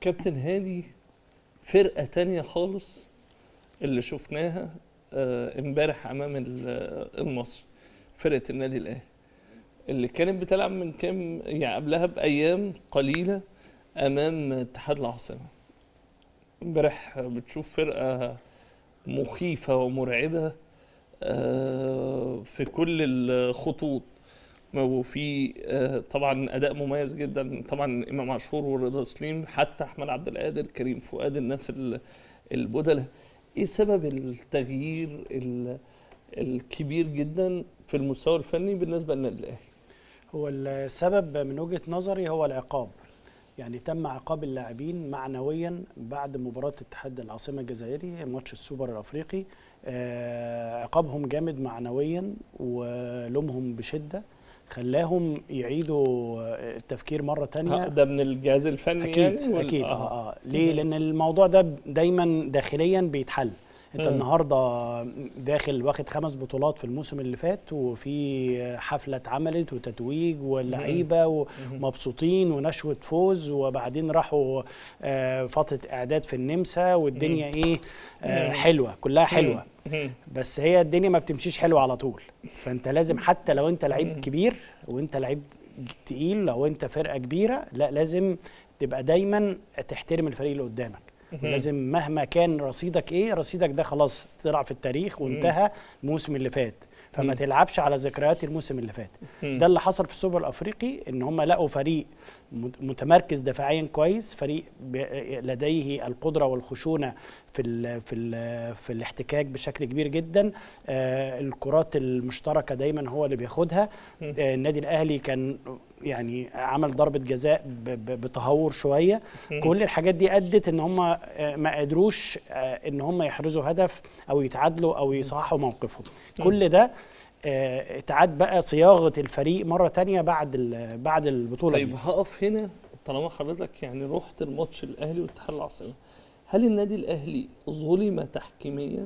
كابتن هادي فرقه تانية خالص اللي شفناها آه، امبارح امام ال- المصري فرقه النادي الاهلي اللي كانت بتلعب من كام يعني قبلها بايام قليله امام اتحاد العاصمه امبارح بتشوف فرقه مخيفه ومرعبه آه، في كل الخطوط وفي آه، طبعا اداء مميز جدا طبعا امام عاشور ورضا سليم حتى احمد عبد القادر كريم فؤاد الناس ال- البدله ايه سبب التغيير ال- الكبير جدا في المستوى الفني بالنسبه للنادي الاهلي هو السبب من وجهة نظري هو العقاب يعني تم عقاب اللاعبين معنويا بعد مباراة اتحاد العاصمة الجزائري ماتش السوبر الأفريقي آه، عقابهم جامد معنويا ولومهم بشدة خلاهم يعيدوا آه، التفكير مرة تانية ها، ده من الجهاز الفني اكيد يعني ولا- اكيد اه اه ليه لان الموضوع ده دايما داخليا بيتحل انت مم. النهارده داخل واخد خمس بطولات في الموسم اللي فات وفي حفله اتعملت وتتويج واللعيبه ومبسوطين ونشوه فوز وبعدين راحوا آه، فتره اعداد في النمسا والدنيا ايه آه، مم. حلوه كلها حلوه مم. بس هي الدنيا ما بتمشيش حلوه على طول فانت لازم حتى لو انت لعيب كبير وانت لعيب تقيل لو انت فرقه كبيره لا لازم تبقى دايما تحترم الفريق اللي قدامك لازم مهما كان رصيدك ايه رصيدك ده خلاص طلع في التاريخ وانتهى الموسم اللي فات فما مم. تلعبش على ذكريات الموسم اللي فات مم. ده اللي حصل في السوبر الافريقي ان هم لقوا فريق مت- متمركز دفاعيا كويس فريق ب- لديه القدره والخشونه في ال في ال في الاحتكاك بشكل كبير جدا آه الكرات المشتركه دايما هو اللي بياخدها مم. آه النادي الاهلي كان يعني عمل ضربه جزاء ب- ب- بتهور شويه مم. كل الحاجات دي ادت ان هم آه، ما قدروش آه، ان هم يحرزوا هدف او يتعادلوا او يصححوا موقفهم كل ده آه، اتعاد بقى صياغه الفريق مره تانية بعد ال- بعد البطوله طيب دي. هقف هنا طالما حضرتك يعني رحت الماتش الاهلي واتحاد العاصمه هل النادي الاهلي ظلم تحكيميا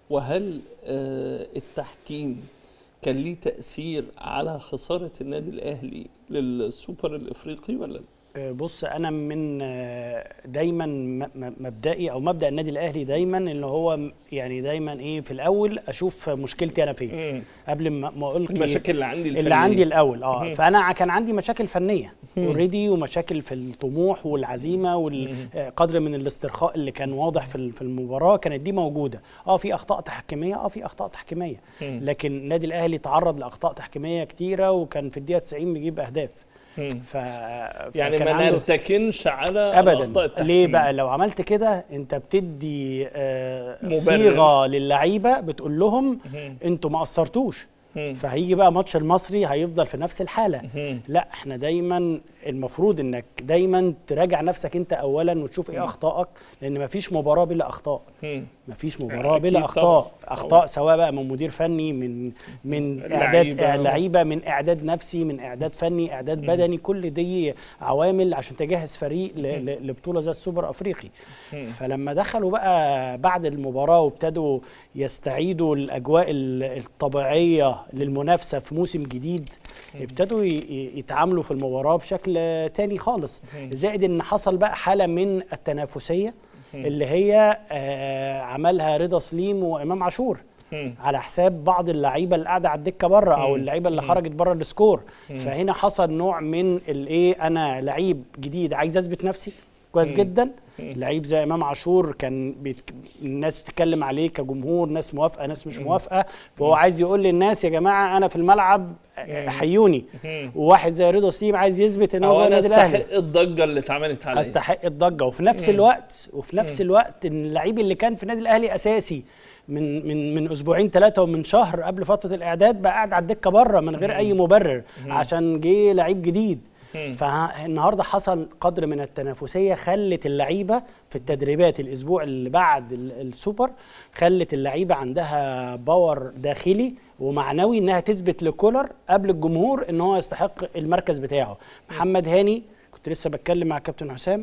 وهل آه التحكيم كان ليه تاثير على خساره النادي الاهلي للسوبر الافريقي ولا لا؟ آه، بص انا من آه، دايما م- م- مبدئي او مبدا النادي الاهلي دايما ان هو م- يعني دايما ايه في الاول اشوف مشكلتي انا فين مم. قبل ما ما اقول المشاكل اللي عندي الفنية. اللي عندي الاول اه مهم. فانا ع- كان عندي مشاكل فنيه مم. اوريدي ومشاكل في الطموح والعزيمه والقدر من الاسترخاء اللي كان واضح في ال- في المباراه كانت دي موجوده اه في اخطاء تحكيميه اه في اخطاء تحكيميه مم. لكن النادي الاهلي تعرض لاخطاء تحكيميه كتيره وكان في الدقيقه 90 بيجيب اهداف مم. ف يعني فكان ما عنده- نرتكنش على الأخطاء ابدا التحكيمية. ليه بقى لو عملت كده انت بتدي آه، مبرر. صيغه للعيبه بتقول لهم مم. انتوا ما قصرتوش مم. فهيجي بقى ماتش المصري هيفضل في نفس الحاله مم. لا احنا دايما المفروض انك دايما تراجع نفسك انت اولا وتشوف ايه اخطائك لان مفيش مباراه بلا اخطاء مم. مفيش مباراه بلا أكيد اخطاء طبعاً. اخطاء سواء بقى من مدير فني من من لعيبة. اعداد لعيبه من اعداد نفسي من اعداد فني اعداد بدني كل دي عوامل عشان تجهز فريق ل- ل- لبطوله زي السوبر الافريقي مم. فلما دخلوا بقى بعد المباراه وابتدوا يستعيدوا الاجواء ال- الطبيعيه للمنافسه في موسم جديد ابتدوا ي- ي- يتعاملوا في المباراه بشكل تاني خالص زائد ان حصل بقى حاله من التنافسيه اللي هي آه، عملها رضا سليم وامام عاشور مم. على حساب بعض اللعيبه اللي قاعده على الدكه بره او مم. اللعيبه اللي خرجت بره السكور فهنا حصل نوع من الايه انا لعيب جديد عايز اثبت نفسي كويس جدا لعيب زي امام عاشور كان بيت... الناس بتتكلم عليه كجمهور ناس موافقه ناس مش موافقه فهو عايز يقول للناس يا جماعه انا في الملعب آه، حيوني مم. وواحد زي رضا سليم عايز يثبت ان هو او جوه انا النادي الاهلي استحق الضجه اللي اتعملت عليا استحق الضجه وفي نفس الوقت وفي نفس الوقت ان اللعيب اللي كان في النادي الاهلي اساسي من من من اسبوعين ثلاثه ومن شهر قبل فتره الاعداد بقى قاعد على الدكه بره من غير اي مبرر عشان جه لعيب جديد فالنهارده حصل قدر من التنافسيه خلت اللعيبه في التدريبات الاسبوع اللي بعد ال- السوبر خلت اللعيبه عندها باور داخلي ومعنوي انها تثبت لكولر قبل الجمهور ان هو يستحق المركز بتاعه محمد هاني كنت لسه بتكلم مع كابتن حسام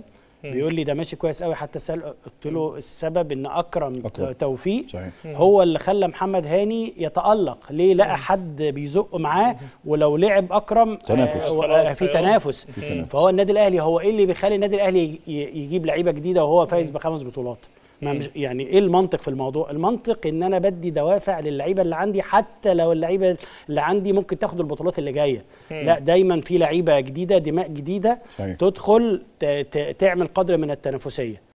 بيقول لي ده ماشي كويس قوي حتى سال قلت له السبب ان اكرم, أكرم. توفيق صحيح هو اللي خلى محمد هاني يتألق ليه لقى حد بيزق معاه ولو لعب اكرم تنافس. آه، خلاص في هيقف. تنافس في تنافس. فهو النادي الاهلي هو ايه اللي بيخلي النادي الاهلي ي- يجيب لعيبه جديده وهو فايز بخمس بطولات ما مش يعني ايه المنطق في الموضوع المنطق ان انا بدي دوافع للعيبه اللي عندي حتى لو اللعيبه اللي عندي ممكن تاخد البطولات اللي جايه لا دايما في لعيبه جديده دماء جديده صحيح. تدخل ت- ت- تعمل قدر من التنافسيه